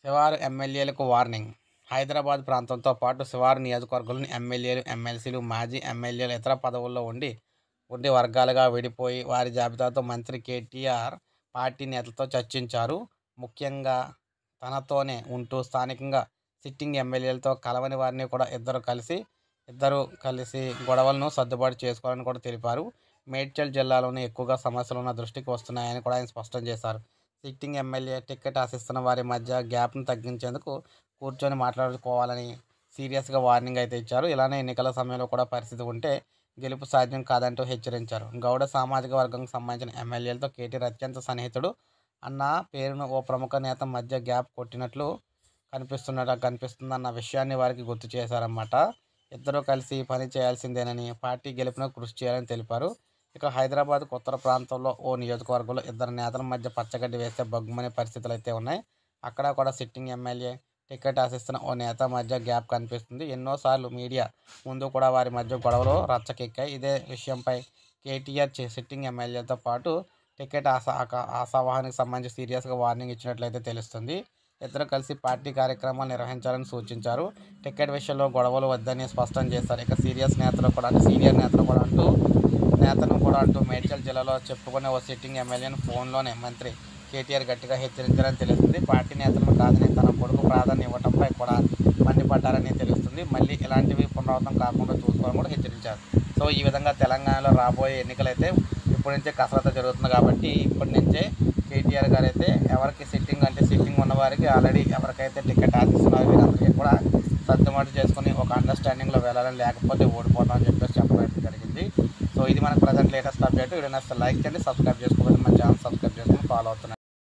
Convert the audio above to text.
శివారు ఎమ్మెల్యేలకు వార్నింగ్ హైదరాబాద్ ప్రాంతంతో పాటు శివారు నియోజకవర్గంలోని ఎమ్మెల్యేలు ఎమ్మెల్సీలు మాజీ ఎమ్మెల్యేలు ఇతర పదవుల్లో ఉండి ఉండి వర్గాలుగా విడిపోయి వారి జాబితాతో మంత్రి కేటీఆర్ పార్టీ నేతలతో చర్చించారు ముఖ్యంగా తనతోనే ఉంటూ స్థానికంగా సిట్టింగ్ ఎమ్మెల్యేలతో కలవని వారిని కూడా ఇద్దరు కలిసి ఇద్దరు కలిసి గొడవలను సర్దుబాటు చేసుకోవాలని కూడా తెలిపారు మేడ్చల్ జిల్లాలోనే ఎక్కువగా సమస్యలు ఉన్న దృష్టికి వస్తున్నాయని కూడా ఆయన స్పష్టం చేశారు సిట్టింగ్ ఎమ్మెల్యే టికెట్ ఆశిస్తున్న వారి మధ్య గ్యాప్ను తగ్గించేందుకు కూర్చొని మాట్లాడుకోవాలని సీరియస్గా వార్నింగ్ అయితే ఇచ్చారు ఇలానే ఎన్నికల సమయంలో కూడా పరిస్థితి ఉంటే గెలుపు సాధ్యం కాదంటూ హెచ్చరించారు గౌడ సామాజిక వర్గంకి సంబంధించిన ఎమ్మెల్యేలతో కేటీఆర్ అత్యంత సన్నిహితుడు అన్న పేరును ఓ ప్రముఖ నేత మధ్య గ్యాప్ కొట్టినట్లు కనిపిస్తున్నట్టు కనిపిస్తుందన్న విషయాన్ని వారికి గుర్తు చేశారన్నమాట ఇద్దరూ కలిసి పని చేయాల్సిందేనని పార్టీ గెలుపునకు కృషి చేయాలని తెలిపారు ఇక హైదరాబాద్ ఉత్తర ప్రాంతంలో ఓ నియోజకవర్గంలో ఇద్దరు నేతల మధ్య పచ్చగడ్డి వేస్తే బగ్గుమనే పరిస్థితులు అయితే ఉన్నాయి అక్కడ కూడా సిట్టింగ్ ఎమ్మెల్యే టికెట్ ఆశిస్తున్న ఓ నేత మధ్య గ్యాప్ కనిపిస్తుంది ఎన్నోసార్లు మీడియా ముందు కూడా వారి మధ్య గొడవలు రచ్చకెక్కాయి ఇదే విషయంపై కేటీఆర్ చే- సిట్టింగ్ ఎమ్మెల్యేతో పాటు టికెట్ ఆశా ఆక- ఆశావాహానికి సంబంధించి సీరియస్గా వార్నింగ్ ఇచ్చినట్లయితే తెలుస్తుంది ఇద్దరు కలిసి పార్టీ కార్యక్రమాలు నిర్వహించాలని సూచించారు టికెట్ విషయంలో గొడవలు వద్దని స్పష్టం చేశారు ఇక సీరియస్ నేతలు కూడా అంటే సీనియర్ నేతలు కూడా అంటూ నేతను కూడా అంటూ మేడ్చల్ జిల్లాలో చెప్పుకునే ఓ సిట్టింగ్ ఎమ్మెల్యేను ఫోన్లోనే మంత్రి కేటీఆర్ గట్టిగా హెచ్చరించారని తెలుస్తుంది పార్టీ నేతలను కాదని తన కొడుకు ప్రాధాన్యం ఇవ్వడంపై కూడా మండిపడ్డారని తెలుస్తుంది మళ్ళీ ఇలాంటివి పునరావృతం కాకుండా చూసుకోవాలని కూడా హెచ్చరించారు సో ఈ విధంగా తెలంగాణలో రాబోయే ఎన్నికలైతే ఇప్పటి నుంచే కసరత్తు జరుగుతుంది కాబట్టి ఇప్పటి నుంచే కేటీఆర్ గారు అయితే ఎవరికి సిట్టింగ్ అంటే సిట్టింగ్ ఉన్న వారికి ఆల్రెడీ ఎవరికైతే టికెట్ ఆశిస్తున్నారో వీరందరికీ కూడా సర్దుబాటు చేసుకుని ఒక అండర్స్టాండింగ్లో వెళ్ళాలని లేకపోతే ఓడిపోతాం అని చెప్పేసి చెప్పడం అయితే జరిగింది సో ఇది మనకు ప్రజెంట్ లేటెస్ట్ అప్డేట్ వీడియో నచ్చితే లైక్ చేయండి సబ్స్క్రైబ్ చేసుకోవాలి మన ఛానల్ సబ్స్క్రైబ్ చేసుకుని ఫాలో అవుతున్నాను